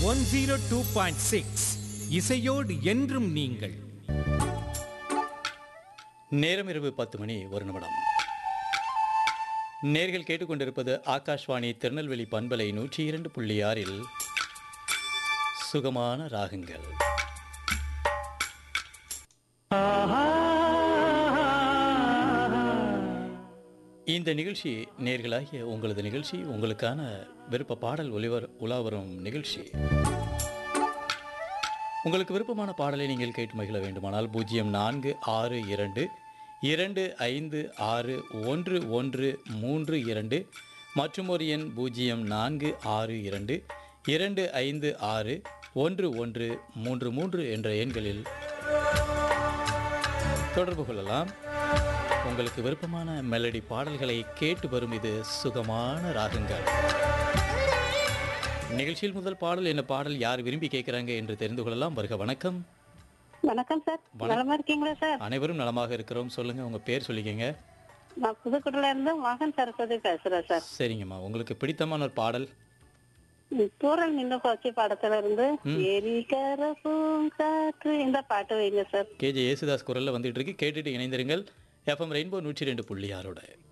one zero two point six இசையோடு என்றும் நீங்கள் நேரம் இரவு பத்து மணி ஒரு நிமிடம் நேர்கள் கேட்டுக்கொண்டிருப்பது ஆகாஷ்வாணி திருநெல்வேலி பண்பலை நூற்றி இரண்டு புள்ளி ஆறில் சுகமான ராகங்கள் இந்த நிகழ்ச்சி நேர்களாகிய உங்களது நிகழ்ச்சி உங்களுக்கான விருப்ப பாடல் ஒளிவர் உலா வரும் நிகழ்ச்சி உங்களுக்கு விருப்பமான பாடலை நீங்கள் கேட்டு மகிழ வேண்டுமானால் பூஜ்ஜியம் நான்கு ஆறு இரண்டு இரண்டு ஐந்து ஆறு ஒன்று ஒன்று மூன்று இரண்டு மற்றும் ஒரு எண் பூஜ்ஜியம் நான்கு ஆறு இரண்டு இரண்டு ஐந்து ஆறு ஒன்று ஒன்று மூன்று மூன்று என்ற எண்களில் தொடர்பு கொள்ளலாம் உங்களுக்கு விருப்பமான மெலடி பாடல்களை கேட்டு வரும் இது சுகமான ராகங்கள் நிகழ்ச்சியில் முதல் பாடல் என்ன பாடல் யார் விரும்பி கேட்குறாங்க என்று தெரிந்து கொள்ளலாம் வருக வணக்கம் வணக்கம் சார் நலமா இருக்கீங்களா சார் அனைவரும் நலமாக இருக்கிறோம் சொல்லுங்க உங்க பேர் சொல்லிக்கங்க நான் புதுக்கோட்டையில இருந்து மகன் சரஸ்வதி பேசுறேன் சார் சரிங்கம்மா உங்களுக்கு பிடித்தமான ஒரு பாடல் ம், தூரல் நின்று போச்சு படத்துல இருந்து எரிகர பூங்காற்று இந்த பாட்டு வைங்க சார் கேஜே யேசுதாஸ் குரல்ல வந்துட்டு இருக்கு கேட்டுட்டு இணைந்திருங்கள் எஃப்எம் ரெயின்போ நூற்றி ரெண்டு புள்ளி ஆறோட